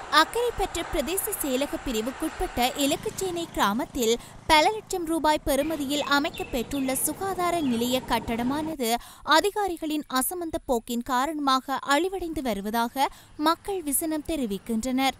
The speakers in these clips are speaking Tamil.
அக்கரைப்பற்று பிரதேச செயலக பிரிவுக்குட்பட்ட இலக்குச்சேனை கிராமத்தில் பல லட்சம் ரூபாய் பெறுமதியில் அமைக்கப்பெற்றுள்ள சுகாதார நிலைய கட்டடமானது அதிகாரிகளின் அசமந்த போக்கின் காரணமாக அழிவடைந்து வருவதாக மக்கள் விசனம் தெரிவிக்கின்றனர்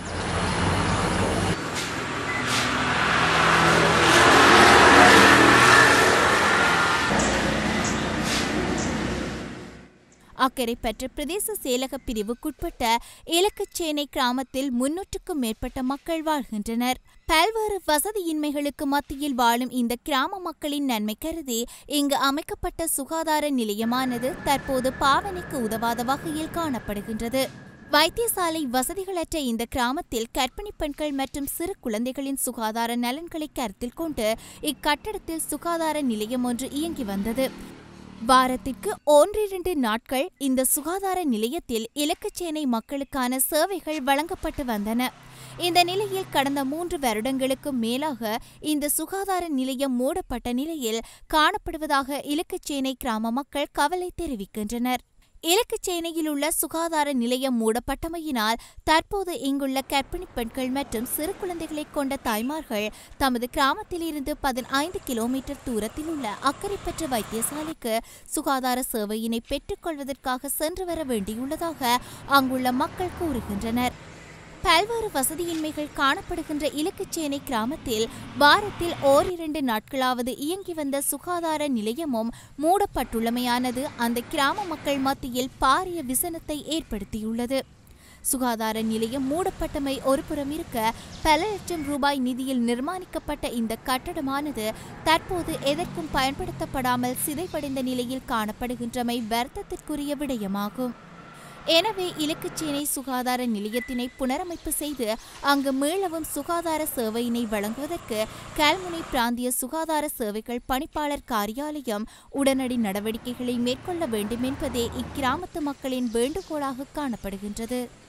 அக்கரைப்பற்று பிரதேச செயலக பிரிவுக்குட்பட்ட இலக்குச்சேனை கிராமத்தில் முன்னூற்றுக்கும் மேற்பட்ட மக்கள் வாழ்கின்றனர் பல்வேறு வசதியின்மைகளுக்கு மத்தியில் வாழும் இந்த கிராம மக்களின் நன்மை கருதி இங்கு அமைக்கப்பட்ட சுகாதார நிலையமானது தற்போது பாவனைக்கு உதவாத வகையில் காணப்படுகின்றது வைத்தியசாலை வசதிகளற்ற இந்த கிராமத்தில் கர்ப்பிணி பெண்கள் மற்றும் சிறு குழந்தைகளின் சுகாதார நலன்களை கருத்தில் கொண்டு இக்கட்டடத்தில் சுகாதார நிலையம் ஒன்று இயங்கி வந்தது வாரத்திற்கு ஒன்றிரண்டு நாட்கள் இந்த சுகாதார நிலையத்தில் இலக்குச்சேனை மக்களுக்கான சேவைகள் வழங்கப்பட்டு வந்தன இந்த நிலையில் கடந்த மூன்று வருடங்களுக்கு மேலாக இந்த சுகாதார நிலையம் மூடப்பட்ட நிலையில் காணப்படுவதாக இலக்குச்சேனை கிராம மக்கள் கவலை தெரிவிக்கின்றனர் இலக்குச்சேனையில் உள்ள சுகாதார நிலையம் மூடப்பட்டமையினால் தற்போது இங்குள்ள கர்ப்பிணி பெண்கள் மற்றும் சிறு குழந்தைகளை கொண்ட தாய்மார்கள் தமது கிராமத்திலிருந்து பதினைந்து கிலோமீட்டர் தூரத்தில் உள்ள அக்கரைப்பற்ற வைத்தியசாலைக்கு சுகாதார சேவையினை பெற்றுக்கொள்வதற்காக சென்று வர வேண்டியுள்ளதாக அங்குள்ள மக்கள் கூறுகின்றனர் பல்வேறு வசதியின்மைகள் காணப்படுகின்ற இலக்குச்சேனை கிராமத்தில் வாரத்தில் ஓரிரண்டு நாட்களாவது இயங்கி வந்த சுகாதார நிலையமும் மூடப்பட்டுள்ளமையானது அந்த கிராம மக்கள் மத்தியில் பாரிய விசனத்தை ஏற்படுத்தியுள்ளது சுகாதார நிலையம் மூடப்பட்டமை ஒருபுறம் இருக்க பல லட்சம் ரூபாய் நிதியில் நிர்மாணிக்கப்பட்ட இந்த கட்டடமானது தற்போது எதற்கும் பயன்படுத்தப்படாமல் சிதைவடைந்த நிலையில் காணப்படுகின்றமை வருத்தத்திற்குரிய விடயமாகும் எனவே இலக்குச்சேனை சுகாதார நிலையத்தினை புனரமைப்பு செய்து அங்கு மீளவும் சுகாதார சேவையினை வழங்குவதற்கு கல்முனை பிராந்திய சுகாதார சேவைகள் பணிப்பாளர் காரியாலயம் உடனடி நடவடிக்கைகளை மேற்கொள்ள வேண்டும் என்பதே இக்கிராமத்து மக்களின் வேண்டுகோளாக காணப்படுகின்றது